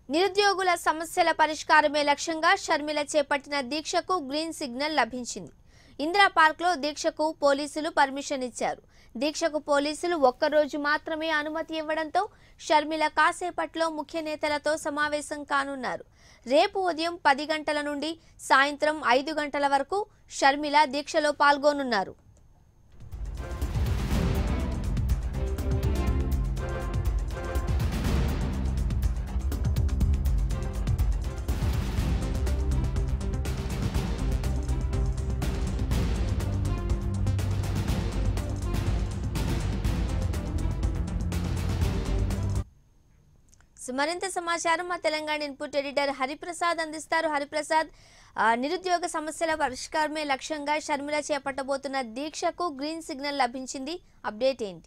నిరుద్యోగుల సమస్యల పరిష్కారమే లక్ష్యంగా షర్మిల చేపట్టిన దీక్షకు గ్రీన్ సిగ్నల్ లభించింది ఇందిరా పార్క్లో దీక్షకు పోలీసులు పర్మిషన్ ఇచ్చారు దీక్షకు పోలీసులు ఒక్కరోజు మాత్రమే అనుమతి ఇవ్వడంతో షర్మిల కాసేపట్లో ముఖ్య నేతలతో సమావేశం కానున్నారు రేపు ఉదయం పది గంటల నుండి సాయంత్రం ఐదు గంటల వరకు షర్మిల దీక్షలో పాల్గొనున్నారు సో మరింత సమాచారం మా తెలంగాణ ఇన్పుట్ ఎడిటర్ హరిప్రసాద్ అందిస్తారు హరిప్రసాద్ ఆ, నిరుద్యోగ సమస్యల పరిష్కారమే లక్ష్యంగా షర్మిల చేపట్టబోతున్న దీక్షకు గ్రీన్ సిగ్నల్ లభించింది అప్డేట్ ఏంటి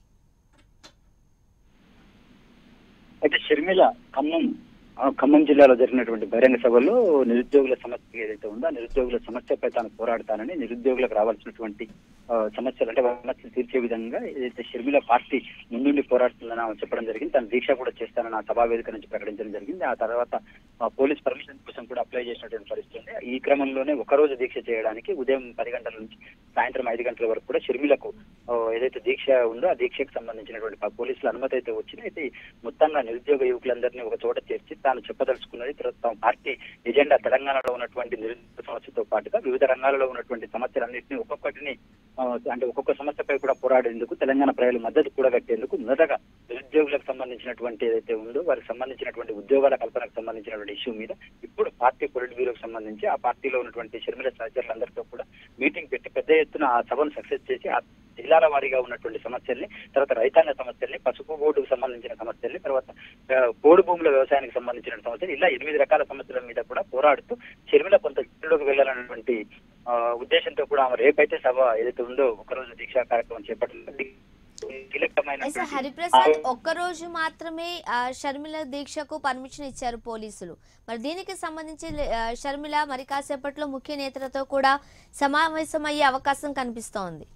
అయితే షర్మిల ఖమ్మం ఆ, ఖమ్మం జిల్లాలో జరిగినటువంటి బహిరంగ సభలో నిరుద్యోగుల సమస్య ఏదైతే ఉందో ఆ నిరుద్యోగుల సమస్యపై తాను పోరాడతానని నిరుద్యోగులకు రావాల్సినటువంటి ఆ, సమస్యలు అంటే వాళ్ళ సమస్యలు తీర్చే విధంగా ఏదైతే షర్మిల పార్టీ ముందుండి పోరాడుతుందని ఆమె చెప్పడం జరిగింది తను దీక్ష కూడా చేస్తానని ఆ సభా వేదిక నుంచి ప్రకటించడం జరిగింది ఆ తర్వాత ఆ, పోలీస్ పర్మిషన్ కోసం కూడా అప్లై చేసినటువంటి పరిస్థితి ఉంది ఈ క్రమంలోనే ఒక రోజు దీక్ష చేయడానికి ఉదయం పది గంటల నుంచి సాయంత్రం ఐదు గంటల వరకు కూడా షర్మిలకు ఆ, ఏదైతే దీక్ష ఉందో ఆ దీక్షకు సంబంధించినటువంటి ప- పోలీసుల అనుమతి అయితే వచ్చింది అయితే మొత్తంగా నిరుద్యోగ యువకులందరినీ ఒక చోట చేర్చి తాను చెప్పదలుచుకున్నది తర్వాత తమ పార్టీ ఎజెండా తెలంగాణలో ఉన్నటువంటి నిరుద్యోగ సమస్యతో పాటుగా వివిధ రంగాలలో ఉన్నటువంటి సమస్యలన్నింటినీ ఒక్కొక్కటిని ఆ, అంటే ఒక్కొక్క సమస్యపై కూడా పోరాడేందుకు తెలంగాణ ప్రజలు మద్దతు కూడగట్టేందుకు మొదటగా నిరుద్యోగులకు సంబంధించినటువంటి ఏదైతే ఉందో వారికి సంబంధించినటువంటి ఉద్యోగాల కల్పనకు సంబంధించినటువంటి ఇష్యూ మీద ఇప్పుడు పార్టీ పొలిట్ బ్యూరోకి సంబంధించి ఆ పార్టీలో ఉన్నటువంటి షర్మిల సహచరులందరితో కూడా మీటింగ్ పెట్టి పెద్ద ఎత్తున ఆ సభను సక్సెస్ చేసి ఆ జిల్లాల వారీగా ఉన్నటువంటి సమస్యల్ని తర్వాత రైతాంగ సమస్యల్ని పసుపు బోర్డుకు సంబంధించిన సమస్యల్ని తర్వాత ఆ, పోడు భూముల వ్యవసాయానికి సంబంధించిన సమస్యలు ఇలా ఎనిమిది రకాల సమస్యల మీద కూడా పోరాడుతూ షర్మిల కొంత జిల్లులోకి వెళ్ళాలన్నటువంటి ఆ, ఉద్దేశంతో కూడా ఆమె రేపైతే సభ ఏదైతే ఉందో ఒకరోజు దీక్షా కార్యక్రమం చేపట్టింది ఎస్ కీలకమైన హరిప్రసాద్ ఒక్కరోజు మాత్రమే ఆ, షర్మిల దీక్షకు పర్మిషన్ ఇచ్చారు పోలీసులు మరి దీనికి సంబంధించి ఆ, షర్మిల మరి కాసేపట్లో ముఖ్య నేతలతో కూడా సమావేశమయ్యే అవకాశం కనిపిస్తోంది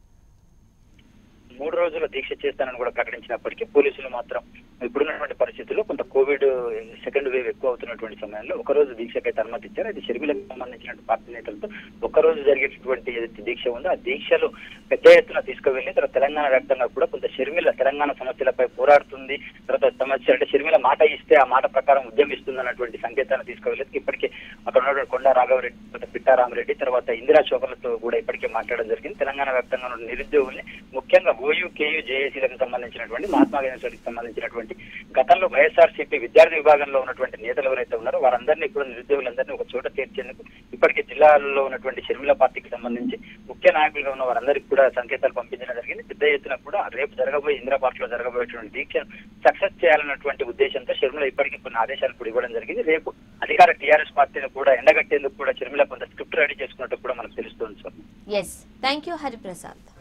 మూడు రోజుల దీక్ష చేస్తానని కూడా ప్రకటించినప్పటికీ పోలీసులు మాత్రం ఇప్పుడున్నటువంటి పరిస్థితుల్లో కొంత కోవిడ్ సెకండ్ వేవ్ ఎక్కువ అవుతున్నటువంటి సమయంలో ఒక రోజు దీక్షకైతే అనుమతి ఇచ్చారు అది షర్మిలకు సంబంధించినటువంటి పార్టీ నేతలతో ఒక రోజు జరిగేటటువంటి ఏదైతే దీక్ష ఉందో ఆ దీక్షలు పెద్ద ఎత్తున తీసుకువెళ్లి తర్వాత తెలంగాణ వ్యాప్తంగా కూడా కొంత షర్మిల తెలంగాణ సమస్యలపై పోరాడుతుంది తర్వాత సమస్య అంటే షర్మిల మాట ఇస్తే ఆ మాట ప్రకారం ఉద్యమిస్తుంది అన్నటువంటి సంకేతాన్ని తీసుకువెళ్ళి ఇప్పటికే అక్కడ ఉన్నటువంటి కొండా రాఘవరెడ్డి తర్వాత పిట్టారామరెడ్డి తర్వాత ఇందిరా చోకలతో కూడా ఇప్పటికే మాట్లాడడం జరిగింది తెలంగాణ వ్యాప్తంగా ఉన్న నిరుద్యోగుల్ని ముఖ్యంగా ఓయూ కేయూ జేఏసీలకు సంబంధించినటువంటి మహాత్మా గాంధీ సంబంధించినటువంటి గతంలో వైఎస్ఆర్సీపీ విద్యార్థి విభాగంలో ఉన్నటువంటి నేతలు ఎవరైతే ఉన్నారో వారందరినీ కూడా నిరుద్యోగులందరినీ ఒక చోట చేర్చేందుకు ఇప్పటికే జిల్లాల్లో ఉన్నటువంటి షర్మిల పార్టీకి సంబంధించి ముఖ్య నాయకులుగా ఉన్న వారందరికీ కూడా సంకేతాలు పంపించడం జరిగింది పెద్ద ఎత్తున కూడా రేపు జరగబోయే ఇందిరా పార్క్ లో జరగబోయేటువంటి దీక్షను సక్సెస్ చేయాలన్నటువంటి ఉద్దేశంతో షర్మిల ఇప్పటికీ కొన్ని ఆదేశాలు కూడా ఇవ్వడం జరిగింది రేపు అధికార టీఆర్ఎస్ పార్టీని కూడా ఎండగట్టేందుకు కూడా షర్మిల కొంత స్క్రిప్ట్ రెడీ చేసుకున్నట్టు కూడా మనకు తెలుస్తుంది sir yes thank you Hariprasad